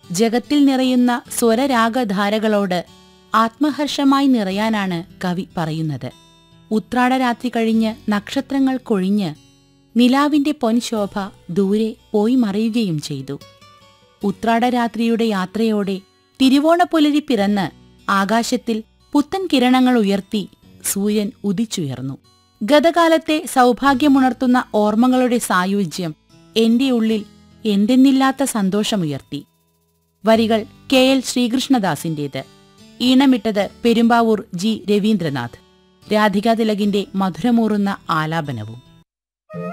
ജഗത്തിൽ നിറയുന്ന സ്വരരാഗധാരകളോട് ആത്മഹർഷമായി നിറയാനാണ് കവി പറയുന്നത് ഉത്രാടരാത്രി കഴിഞ്ഞ് നക്ഷത്രങ്ങൾ കൊഴിഞ്ഞ് നിലാവിന്റെ പൊൻശോഭ ദൂരെ പോയി മറയുകയും ചെയ്തു ഉത്രാടരാത്രിയുടെ യാത്രയോടെ തിരുവോണപ്പുലരി പിറന്ന് ആകാശത്തിൽ പുത്തൻ കിരണങ്ങൾ ഉയർത്തി സൂര്യൻ ഉദിച്ചുയർന്നു ഗതകാലത്തെ സൗഭാഗ്യമുണർത്തുന്ന ഓർമ്മകളുടെ സായുജ്യം എന്റെ ഉള്ളിൽ എന്തെന്നില്ലാത്ത സന്തോഷമുയർത്തി വരികൾ കെ എൽ ശ്രീകൃഷ്ണദാസിന്റേത് ഈണമിട്ടത് പെരുമ്പാവൂർ ജി രവീന്ദ്രനാഥ് രാധികാ തിലകിന്റെ മധുരമൂറുന്ന ആലാപനവും